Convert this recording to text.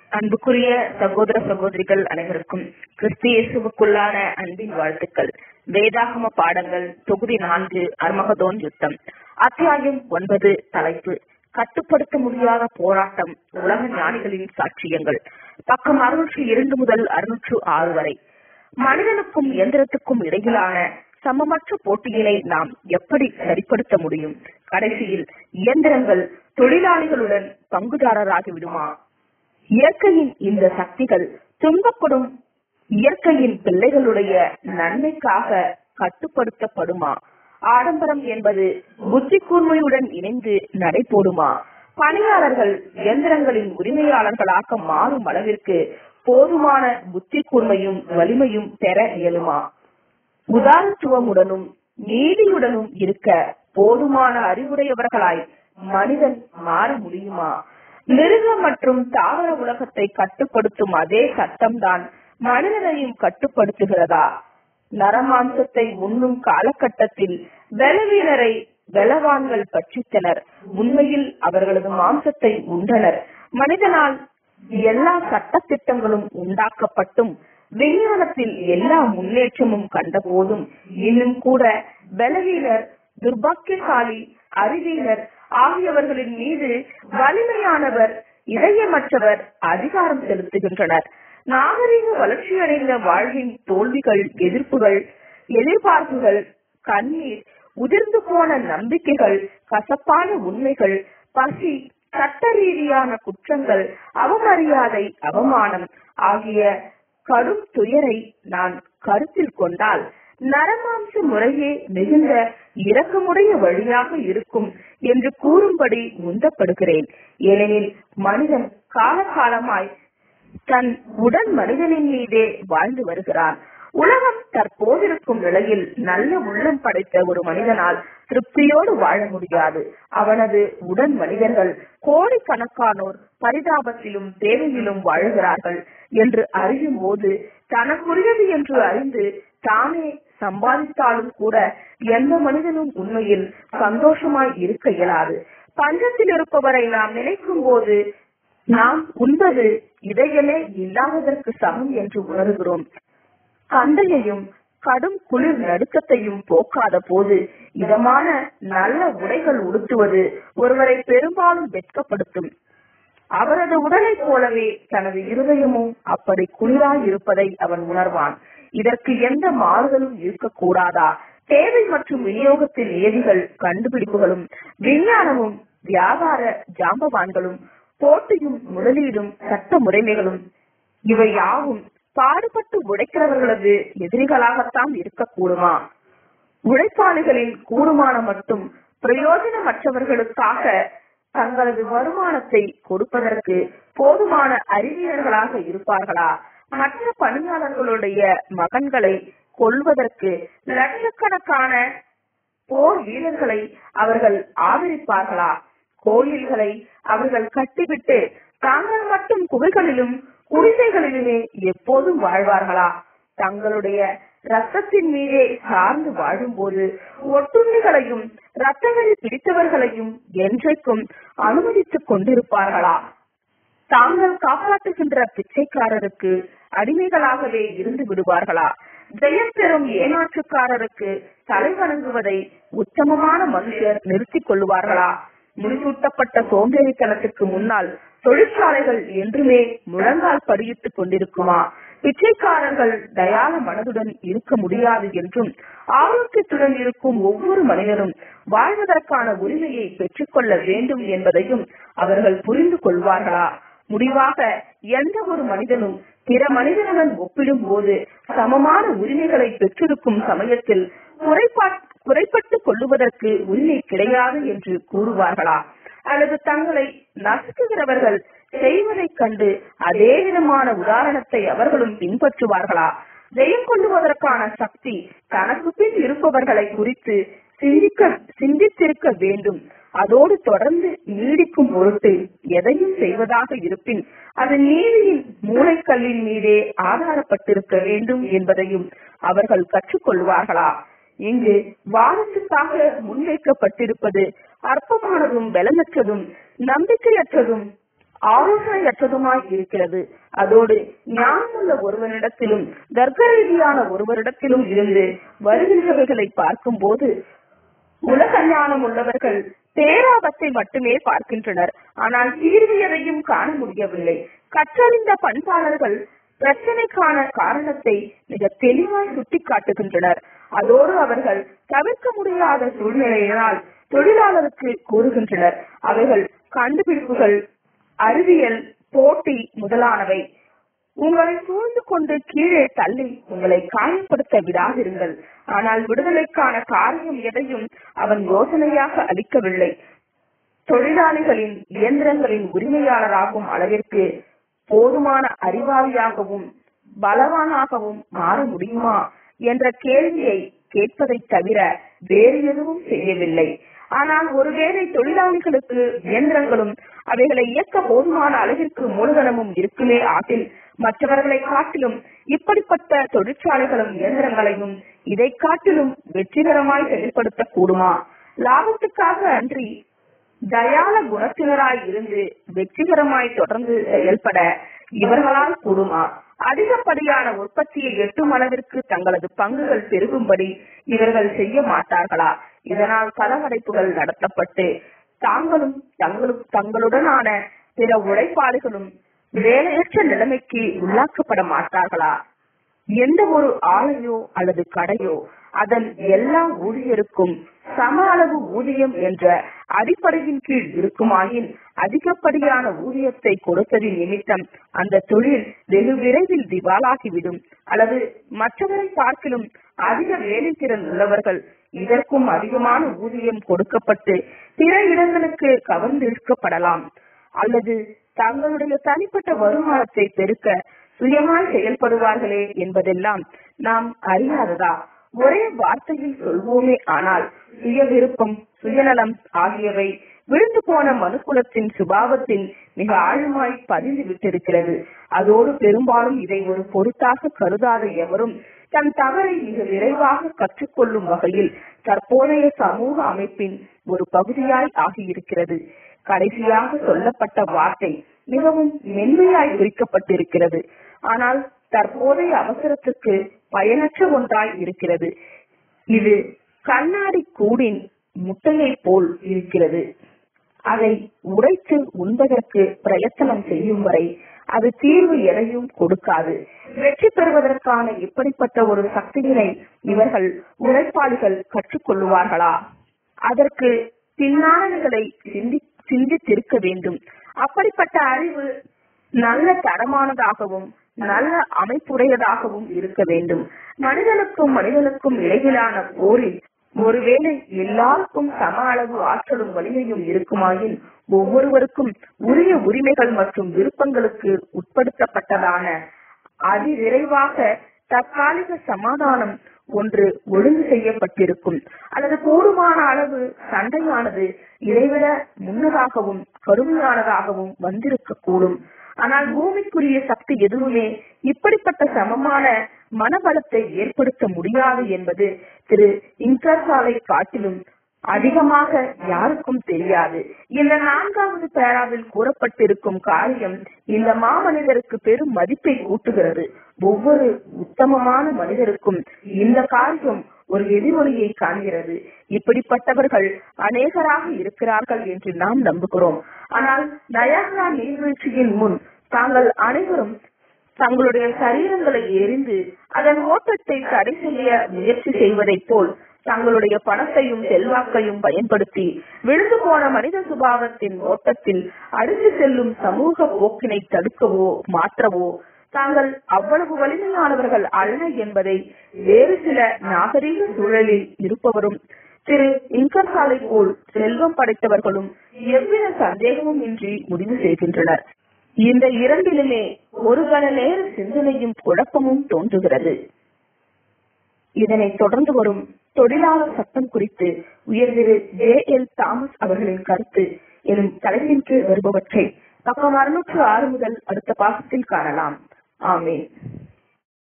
அன்புக்குரிய சகோதர சகோதரிகள் அனைவருக்கும் கிறிஸ்து இயேசுவுக்குள்ளான அன்பின் வாழ்த்துக்கள் வேதாகம பாடங்கள் தொகுதி நான்கு அர்மகதோன் யுத்தம் அத்தியாயம் ஒன்பது தலைப்பு கட்டுப்படுத்த முடியாத போராட்டம் உலக ஞானிகளின் சாட்சியங்கள் பக்கம் அறுநூற்று இரண்டு முதல் அறுநூற்று ஆறு வரை மனிதனுக்கும் எந்திரத்துக்கும் இடையிலான சமமற்ற போட்டியினை நாம் எப்படி சரிப்படுத்த முடியும் கடைசியில் இயந்திரங்கள் தொழிலாளிகளுடன் பங்குதாரராகி விடுமா இயற்கையின் இந்த சக்திகள் துன்பப்படும் இயற்கையின் பிள்ளைகளுடைய நன்மைக்காக கட்டுப்படுத்தப்படுமா ஆடம்பரம் என்பது புத்தி கூர்மையுடன் இணைந்து நடைபோடுமா பணியாளர்கள் இயந்திரங்களின் உரிமையாளர்களாக மாறும் அளவிற்கு போதுமான புத்தி கூர்மையும் வலிமையும் பெற இயலுமா உதாரத்துவமுடனும் நீதியுடனும் இருக்க போதுமான அறிவுடையவர்களாய் மனிதன் மாற முடியுமா மிருக மற்றும் தாவர உலகத்தை கட்டுப்படுத்தும் அதே சட்டம்தான் மனிதனையும் கட்டுப்படுத்துகிறதா நரமாம்சத்தை உண்ணும் காலகட்டத்தில் வெலவீனரை வெலவான்கள் பட்சித்தனர் உண்மையில் அவர்களது மாம்சத்தை உண்டனர் மனிதனால் எல்லா சட்ட திட்டங்களும் உண்டாக்கப்பட்டும் விஞ்ஞானத்தில் எல்லா முன்னேற்றமும் கண்ட போதும் இன்னும் கூட பலவீனர் துர்பாக்கியசாலி அறிவீனர் ஆகியவர்களின் மீது வலிமையானவர் இதயமற்றவர் அதிகாரம் செலுத்துகின்றனர் நாகரிக வளர்ச்சியடைந்த வாழ்வின் தோல்விகள் எதிர்ப்புகள் எதிர்பார்ப்புகள் கண்ணீர் உதிர்ந்து போன நம்பிக்கைகள் கசப்பான உண்மைகள் பசி சட்ட ரீதியான குற்றங்கள் அவமரியாதை அவமானம் ஆகிய கடும் துயரை நான் கருத்தில் கொண்டால் நரமாம்ச முறையே மிகுந்த இரக்கமுடைய வழியாக இருக்கும் என்று கூறும்படி உந்தப்படுகிறேன் ஏனெனில் மனிதன் காலகாலமாய் தன் உடன் மனிதனின் மீதே வாழ்ந்து வருகிறான் உலகம் தற்போதிருக்கும் நிலையில் நல்ல உள்ளம் படைத்த ஒரு மனிதனால் திருப்தியோடு வாழ முடியாது அவனது உடன் மனிதர்கள் கோடிக்கணக்கானோர் பரிதாபத்திலும் தேவையிலும் வாழுகிறார்கள் என்று அறியும் போது தனக்குரியது என்று அறிந்து தானே சம்பாதித்தாலும் கூட எந்த மனிதனும் உண்மையில் சந்தோஷமாய் இருக்க இயலாது பஞ்சத்தில் இருப்பவரை நாம் நினைக்கும் போது நாம் உண்பது இதையலே இல்லாததற்கு சமம் என்று உணர்கிறோம் கந்தையையும் கடும் குளிர் நடுக்கத்தையும் போக்காத போது இதமான நல்ல உடைகள் உடுத்துவது ஒருவரை பெரும்பாலும் வெட்கப்படுத்தும் அவரது உடலைப் போலவே தனது இருதயமும் அப்படி குளிராய் இருப்பதை அவன் உணர்வான் இதற்கு எந்த மாறுதலும் இருக்கக்கூடாதா தேவை மற்றும் விநியோகத்தின் நியதிகள் கண்டுபிடிப்புகளும் விஞ்ஞானமும் வியாபார ஜாம்பவான்களும் போட்டியும் முதலீடும் சட்ட முறைமைகளும் இவை யாவும் பாடுபட்டு உழைக்கிறவர்களது எதிரிகளாகத்தான் இருக்கக்கூடுமா உழைப்பாளிகளின் கூடுமானம் மட்டும் பிரயோஜனமற்றவர்களுக்காக தங்களது வருமானத்தை கொடுப்பதற்கு போதுமான அறிவியர்களாக இருப்பார்களா மற்ற பணியாளர்களுடைய மகன்களை கொள்வதற்கு லட்சக்கணக்கான போர் வீரர்களை அவர்கள் ஆதரிப்பார்களா கோயில்களை அவர்கள் கட்டிவிட்டு தாங்கள் மட்டும் குகைகளிலும் குடிசைகளிலுமே எப்போதும் வாழ்வார்களா தங்களுடைய ரத்தத்தின் மீதே சார்ந்து வாழும்போது ஒட்டுண்ணிகளையும் ரத்தவெளி பிடித்தவர்களையும் என்றைக்கும் அனுமதித்துக் கொண்டிருப்பார்களா தாங்கள் காப்பாற்றுகின்ற பிச்சைக்காரருக்கு அடிமைகளாகவே இருந்து விடுவார்களா ஜெயம் பெறும் ஏமாற்றுக்காரருக்கு தலை வணங்குவதை உத்தமமான மனுஷர் நிறுத்திக் கொள்ளுவார்களா முடிசூட்டப்பட்ட சோம்பேறித்தனத்துக்கு முன்னால் தொழிற்சாலைகள் என்றுமே முழங்கால் படியிட்டுக் கொண்டிருக்குமா பிச்சைக்காரர்கள் தயால மனதுடன் இருக்க முடியாது என்றும் ஆரோக்கியத்துடன் இருக்கும் ஒவ்வொரு மனிதனும் வாழ்வதற்கான உரிமையை பெற்றுக்கொள்ள வேண்டும் என்பதையும் அவர்கள் புரிந்து கொள்வார்களா முடிவாக எந்த ஒரு மனிதனும் பிற மனிதனுடன் ஒப்பிடும் போது சமமான உரிமைகளை பெற்றிருக்கும் சமயத்தில் குறைப்பட்டுக் கொள்ளுவதற்கு உரிமை கிடையாது என்று கூறுவார்களா அல்லது தங்களை நசுக்குகிறவர்கள் செய்வதைக் கண்டு அதே விதமான உதாரணத்தை அவர்களும் பின்பற்றுவார்களா ஜெயம் கொள்ளுவதற்கான சக்தி தனக்கு பின் இருப்பவர்களை குறித்து சிந்திக்க சிந்தித்திருக்க வேண்டும் அதோடு தொடர்ந்து நீடிக்கும் பொருட்டு எதையும் செய்வதாக இருப்பின் அது நீதியின் மூளைக்கல்லின் மீதே ஆதாரப்பட்டிருக்க வேண்டும் என்பதையும் அவர்கள் கற்றுக்கொள்வார்களா இங்கு வாதத்துக்காக முன்வைக்கப்பட்டிருப்பது அற்பமானதும் பலனற்றதும் நம்பிக்கையற்றதும் ஆலோசனையற்றதுமாய் இருக்கிறது அதோடு ஞானமுள்ள ஒருவனிடத்திலும் தர்க்க ரீதியான ஒருவரிடத்திலும் இருந்து வருகின்றவைகளை பார்க்கும்போது உலக ஞானம் உள்ளவர்கள் பேராபத்தை மட்டுமே பார்க்கின்றனர் ஆனால் தீர்வு எதையும் காண முடியவில்லை கற்றறிந்த பண்பாளர்கள் பிரச்சனைக்கான காரணத்தை மிக தெளிவாய் சுட்டிக்காட்டுகின்றனர் அதோடு அவர்கள் தவிர்க்க முடியாத சூழ்நிலையினால் தொழிலாளருக்கு கூறுகின்றனர் அவைகள் கண்டுபிடிப்புகள் அறிவியல் போட்டி முதலானவை உங்களை சூழ்ந்து கொண்டு கீழே தள்ளி உங்களை காயப்படுத்த விடாதிருங்கள் ஆனால் விடுதலைக்கான காரியம் எதையும் அவன் யோசனையாக அளிக்கவில்லை தொழிலாளிகளின் இயந்திரங்களின் உரிமையாளராகும் அளவிற்கு போதுமான அறிவாளியாகவும் பலவானாகவும் மாற முடியுமா என்ற கேள்வியை கேட்பதை தவிர வேறு எதுவும் செய்யவில்லை ஆனால் ஒருவேளை தொழிலாளிகளுக்கு இயந்திரங்களும் அவைகளை இயக்க போதுமான அளவிற்கு மூலதனமும் இருக்குமே ஆகில் மற்றவர்களை காட்டிலும் இப்படிப்பட்ட தொழிற்சாலைகளும் இயந்திரங்களையும் இதை காட்டிலும் வெற்றிகரமாய் செயல்படுத்த கூடுமா லாபத்துக்காக அன்றி தயால குணத்தினராய் இருந்து வெற்றிகரமாய் தொடர்ந்து செயல்பட இவர்களால் கூடுமா அதிகப்படியான உற்பத்தியை எட்டும் அளவிற்கு தங்களது பங்குகள் பெருகும்படி இவர்கள் செய்ய மாட்டார்களா இதனால் கலவடைப்புகள் நடத்தப்பட்டு தாங்களும் தங்களும் தங்களுடனான பிற உழைப்பாளிகளும் வேலையற்ற நிலைமைக்கு உள்ளாக்கப்பட மாட்டார்களா எந்த ஒரு ஆலையோ அல்லது கடையோ அதன் எல்லா ஊழியருக்கும் சம அளவு ஊதியம் என்ற அடிப்படையின் கீழ் இருக்குமாயின் அதிகப்படியான ஊதியத்தை கொடுத்ததின் நிமித்தம் அந்த தொழில் வெகு விரைவில் திவாலாகிவிடும் அல்லது மற்றவரை பார்க்கிலும் அதிக வேலை திறன் உள்ளவர்கள் இதற்கும் அதிகமான ஊதியம் கொடுக்கப்பட்டு பிற இடங்களுக்கு கவர்ந்திழுக்கப்படலாம் அல்லது தங்களுடைய தனிப்பட்ட வருமானத்தை பெருக்க சுயமாய் செயல்படுவார்களே என்பதெல்லாம் நாம் அறியாததா ஒரே வார்த்தையில் சொல்வோமே ஆனால் சுய விருப்பம் சுயநலம் ஆகியவை விழுந்து போன மனுக்குலத்தின் சுபாவத்தில் மிக ஆழமாய் பதிந்து விட்டிருக்கிறது அதோடு பெரும்பாலும் இதை ஒரு பொருட்டாக கருதாத எவரும் தன் தவறை மிக விரைவாக கற்றுக்கொள்ளும் வகையில் தற்போதைய சமூக அமைப்பின் ஒரு பகுதியாய் ஆகியிருக்கிறது கடைசியாக சொல்லப்பட்ட வார்த்தை மிகவும் மென்மையாய் குறிக்கப்பட்டிருக்கிறது ஆனால் தற்போதைய அவசரத்துக்கு பயனற்ற ஒன்றாய் இருக்கிறது இது கண்ணாடி கூடின் முட்டையை போல் இருக்கிறது அதை உடைத்து உண்பதற்கு பிரயத்தனம் செய்யும் வரை அது தீர்வு எதையும் கொடுக்காது வெற்றி பெறுவதற்கான இப்படிப்பட்ட ஒரு சக்தியினை இவர்கள் உழைப்பாளிகள் கற்றுக்கொள்ளுவார்களா அதற்கு பின்னாளர்களை சிந்தி சிந்தித்திருக்க வேண்டும் அப்படிப்பட்ட அறிவு நல்ல தரமானதாகவும் நல்ல அமைப்புடையதாகவும் இருக்க வேண்டும் மனிதனுக்கும் மனிதனுக்கும் இடையிலான போரில் ஒருவேளை எல்லாருக்கும் சம அளவு ஆற்றலும் வலிமையும் இருக்குமாயின் ஒவ்வொருவருக்கும் உரிய உரிமைகள் மற்றும் விருப்பங்களுக்கு உட்படுத்தப்பட்டதான அதிவிரைவாக தற்காலிக சமாதானம் ஒன்று ஒழுங்கு செய்யப்பட்டிருக்கும் அல்லது போதுமான அளவு சண்டையானது இதைவிட முன்னதாகவும் கடுமையானதாகவும் வந்திருக்க கூடும் ஆனால் பூமிக்குரிய சக்தி எதுவுமே இப்படிப்பட்ட சமமான மனபலத்தை ஏற்படுத்த முடியாது என்பது திரு இன்கர்சாலை காட்டிலும் அதிகமாக யாருக்கும் தெரியாது இந்த நான்காவது பேராவில் கூறப்பட்டிருக்கும் காரியம் இந்த மாமனிதருக்கு பெரும் மதிப்பை கூட்டுகிறது ஒவ்வொரு உத்தமமான மனிதருக்கும் இந்த காரியம் ஒரு எதிரொலியை காண்கிறது இப்படிப்பட்டவர்கள் அநேகராக இருக்கிறார்கள் என்று நாம் நம்புகிறோம் ஆனால் நயாகரா நீர்வீழ்ச்சியின் முன் தாங்கள் அனைவரும் தங்களுடைய சரீரங்களை எரிந்து அதன் ஓட்டத்தை தடை செய்ய முயற்சி செய்வதைப் போல் தங்களுடைய பணத்தையும் செல்வாக்கையும் பயன்படுத்தி விழுந்து போன மனித சுபாவத்தின் ஓட்டத்தில் அடித்து செல்லும் சமூக போக்கினை தடுக்கவோ மாற்றவோ தாங்கள் அவ்வளவு வலிமையானவர்கள் அல்ல என்பதை வேறு சில நாகரீக சூழலில் இருப்பவரும் திரு இன்கர்சாலை போல் செல்வம் படைத்தவர்களும் எவ்வித சந்தேகமும் இன்றி முடிவு செய்கின்றனர் இந்த இரண்டிலுமே ஒரு கண நேர சிந்தனையும் குழப்பமும் தோன்றுகிறது இதனை தொடர்ந்து வரும் தொழிலாளர் சட்டம் குறித்து உயர்திரு ஜே எல் தாமஸ் அவர்களின் கருத்து எனும் தலைப்பின் கீழ் வருபவற்றை பக்கம் அறுநூற்று ஆறு முதல் அடுத்த பாகத்தில் காணலாம் ஆமேன்